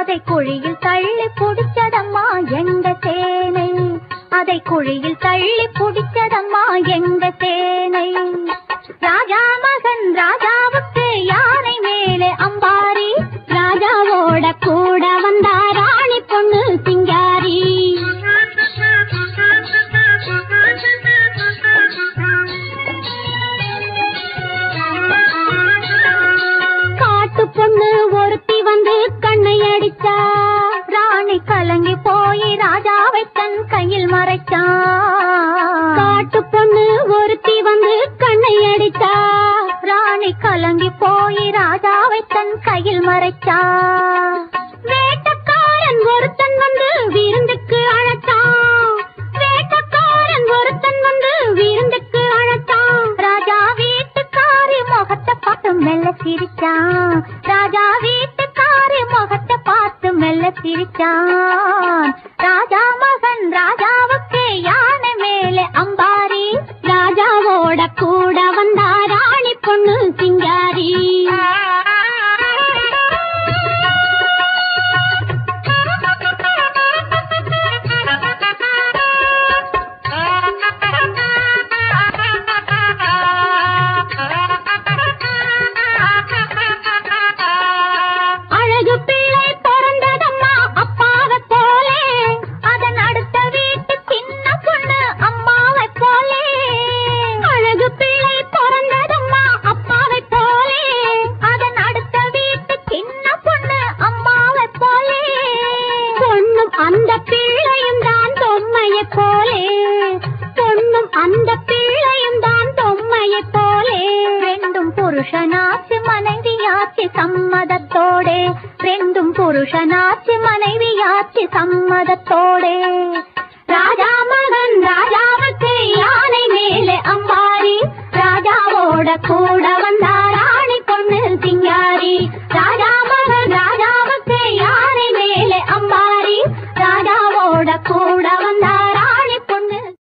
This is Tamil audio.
அதை குழியில் தள்ளி புடிச்சதம்மா எங்க சேனை அதை குழியில் தள்ளி புடிச்சதம்மா எங்க சேனை ராஜா மகன் ராஜாவுக்கு யானை மேலே அம்பாரி ராஜாவோட கூட வந்தா ராணி பொண்ணு சிங்காரி காட்டு பொண்ணு ஒருத்தி வந்து கண்ணை அடிச்சா ராணி கலங்கி போய் ராஜாவை தன் கையில் மறைச்சான் காட்டு பொண்ணு ஒருத்தி வந்து கண்ணை அடிச்சா ராணி கலங்கி போய் ராஜாவை தன் கையில் மறைச்சா வேட்டக்காரன் ஒருத்தன் வந்து விருந்துக்கு அழைச்சான் வேட்டக்காரன் ஒருத்தன் வந்து விருந்துக்கு அழைச்சான் ராஜா வீட்டுக்காரி முகத்தை பார்த்து மெல்ல சிரிச்சான் ராஜா வீட்டுக்காரி முகத்தை பார்த்து மெல்ல சிரிச்சான் ராஜா மகன் ராஜாவுக்கு யானை மேலே அம்பாரி ராஜாவோட கூட வந்தா ராணி பொண்ணு சிங்காரி அழகு பிள்ளை பிறந்ததம்மா அப்பாவை போலே அதன் அடுத்த வீட்டு சின்ன பொண்ணு அம்மாவை போலே அழகு பிள்ளை பிறந்ததம்மா அப்பாவை போலே அதன் அடுத்த வீட்டு சின்ன பொண்ணு அம்மாவை போலே பொண்ணும் அந்த பிள்ளையும் தான் பொம்மையை போலே பொண்ணும் அந்த பிள்ளையும் தான் பொம்மையை போலே ரெண்டும் புருஷனாச்சு மனைவியாச்சு சம்மதத்தோடே ரெண்டும் புருஷனாச்சு மனைவியாச்சு சம்மதத்தோடே ராஜா மகன் ராஜாவுக்கு யானை மேலே அம்பாரி ராஜாவோட கூட